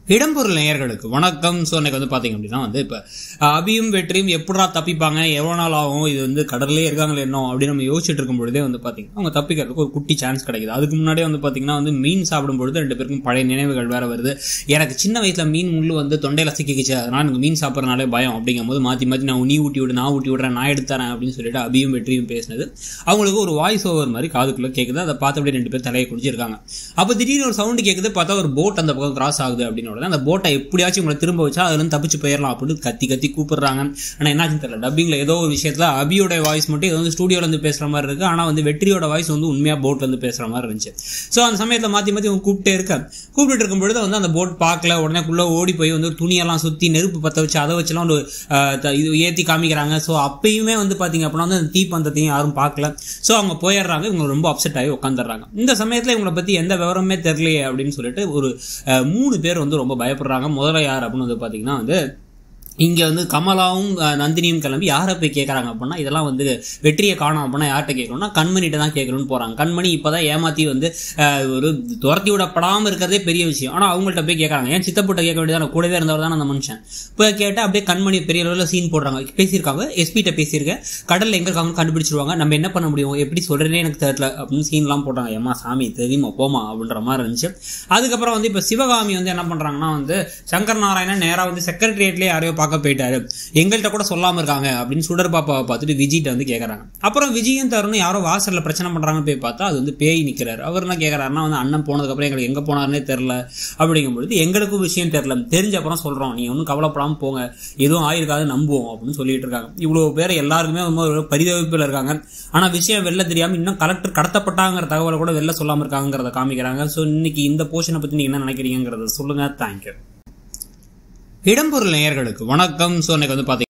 இடம்பொருள் நேயர்களுக்கு வணக்கம் ஸோ எனக்கு வந்து பார்த்தீங்க அப்படின்னா வந்து இப்போ அபியும் வெற்றியும் எப்படா தப்பிப்பாங்க எவ்வளோ நாள் ஆகும் இது வந்து கடல்லே இருக்காங்களே என்ன அப்படின்னு நம்ம யோசிச்சுட்டு இருக்கும் பொழுதே வந்து பார்த்தீங்கன்னா அவங்க தப்பிக்கிறதுக்கு ஒரு குட்டி சான்ஸ் கிடைக்குது அதுக்கு முன்னாடியே வந்து பார்த்தீங்கன்னா வந்து மீன் சாப்பிடும் பொழுது ரெண்டு பேருக்கும் பழைய நினைவுகள் வேற வருது எனக்கு சின்ன வயசில் மீன் முள்ளு வந்து தொண்டையில் சிக்கிக்கிச்சு அதனால் எனக்கு மீன் சாப்பிட்றனாலே பயம் அப்படிங்கும் போது மாற்றி மாற்றி நான் நீ ஊட்டி விடு நான் ஊட்டி விடுறேன் நான் எடுத்து தரேன் அப்படின்னு சொல்லிட்டு அபியும் வெற்றியும் பேசினது அவங்களுக்கு ஒரு வாய்ஸ் ஓவர் மாதிரி காதுக்குள்ளே கேட்குது அதை பார்த்து அப்படியே ரெண்டு பேர் தலையை குடிச்சிருக்காங்க அப்போ திடீர்னு ஒரு சவுண்டு கேட்குது பார்த்தா ஒரு போட் அந்த பக்கம் கிராஸ் ஆகுது அப்படின்னு உடனே அந்த போட்டை எப்படியாச்சும் உங்களை திரும்ப வச்சா அதுல இருந்து தப்பிச்சு போயிடலாம் அப்படின்னு கத்தி கத்தி கூப்பிடுறாங்க ஆனால் என்னாச்சுன்னு தெரியல டப்பிங்ல ஏதோ ஒரு விஷயத்துல அபியோட வாய்ஸ் மட்டும் ஏதோ வந்து ஸ்டூடியோல இருந்து பேசுற மாதிரி இருக்கு ஆனால் வந்து வெற்றியோட வாய்ஸ் வந்து உண்மையா போட்ல இருந்து பேசுற மாதிரி இருந்துச்சு ஸோ அந்த சமயத்தில் மாற்றி மாற்றி அவங்க கூப்பிட்டே இருக்க கூப்பிட்டு இருக்கும் பொழுது வந்து அந்த போட் பார்க்கல உடனே உள்ள ஓடி போய் வந்து ஒரு துணியெல்லாம் சுற்றி நெருப்பு பற்ற வச்சு அதை வச்சுலாம் ஒரு அஹ், த- இது ஏற்றி காமிக்கிறாங்க ஸோ அப்பயுமே வந்து பார்த்தீங்க அப்படின்னா வந்து அந்த தீப்பந்தத்தையும் யாரும் பார்க்கல ஸோ அவங்க போயிடுறாங்க இவங்க ரொம்ப அப்செட் ஆகி உட்காந்துடுறாங்க இந்த சமயத்தில் இவங்களை பற்றி எந்த விவரமே தெரியலையே அப்படின்னு சொல்லிட்டு ஒரு அஹ், மூணு பேர் வந்து ரொம்ப பயப்படுறாங்க முதல்ல யார் அப்படின்னு வந்து பார்த்தீங்கன்னா வந்து இங்கே வந்து கமலாவும் அஹ், நந்தினியும் கிளம்பி யாரை போய் கேட்குறாங்க அப்படின்னா இதெல்லாம் வந்து வெற்றியை காணோம் அப்படின்னா யார்கிட்ட கேட்கணும்னா கண்மணிகிட்ட தான் கேட்கணும்னு போகிறாங்க கண்மணி இப்போ தான் ஏமாற்றி வந்து அஹ், ஒரு துரத்தி விடப்படாமல் இருக்கிறதே பெரிய விஷயம் ஆனால் அவங்கள்ட்ட போய் கேட்குறாங்க ஏன் சித்தப்பட்ட கேட்க வேண்டியதான கூடவே இருந்தவர் தான் அந்த மனுஷன் இப்போ கேட்டால் அப்படியே கண்மணி பெரிய அளவில் சீன் போடுறாங்க பேசியிருக்காங்க எஸ்பிகிட்ட பேசியிருக்கேன் கடலில் எங்கே இருக்காங்கன்னு கண்டுபிடிச்சிருவாங்க நம்ம என்ன பண்ண முடியும் எப்படி சொல்கிறேனே எனக்கு தெரியல அப்படின்னு சீன்லாம் போட்டாங்க ஏமா சாமி தெரியுமா போமா அப்படின்ற மாதிரி இருந்துச்சு அதுக்கப்புறம் வந்து இப்போ சிவகாமி வந்து என்ன பண்ணுறாங்கன்னா வந்து சங்கர் நாராயணன் நேராக வந்து செக்ரட்டரியேட்லேயே யாரையோ பார்க்க போயிட்டாரு எங்கள்கிட்ட கூட சொல்லாமல் இருக்காங்க அப்படின்னு சுடர் பாப்பாவை பார்த்துட்டு விஜய்கிட்ட வந்து கேட்குறாங்க அப்புறம் விஜயும் தருணும் யாரோ வாசலில் பிரச்சனை பண்ணுறாங்கன்னு போய் பார்த்தா அது வந்து பேய் நிற்கிறாரு அவர் என்ன கேட்குறாருன்னா வந்து அண்ணன் போனதுக்கப்புறம் எங்களுக்கு எங்கே போனாருன்னே தெரில அப்படிங்கும்பொழுது எங்களுக்கும் விஷயம் தெரில தெரிஞ்ச அப்புறம் சொல்கிறோம் நீங்கள் ஒன்றும் கவலைப்படாமல் போங்க எதுவும் ஆயிருக்காது நம்புவோம் அப்படின்னு சொல்லிட்டு இருக்காங்க இவ்வளோ பேர் எல்லாருக்குமே ரொம்ப ஒரு பரிதவிப்பில் இருக்காங்க ஆனால் விஷயம் வெளில தெரியாமல் இன்னும் கலெக்டர் கடத்தப்பட்டாங்கிற தகவலை கூட வெளில சொல்லாமல் இருக்காங்கிறத காமிக்கிறாங்க ஸோ இன்னைக்கு இந்த போர்ஷனை பற்றி நீங்கள் என்ன நினைக்கிறீங்கிறத சொல்லுங்கள் தேங்க்யூ இடம்பொருள் நேயர்களுக்கு வணக்கம் ஸோ எனக்கு வந்து பார்த்தீங்கன்னா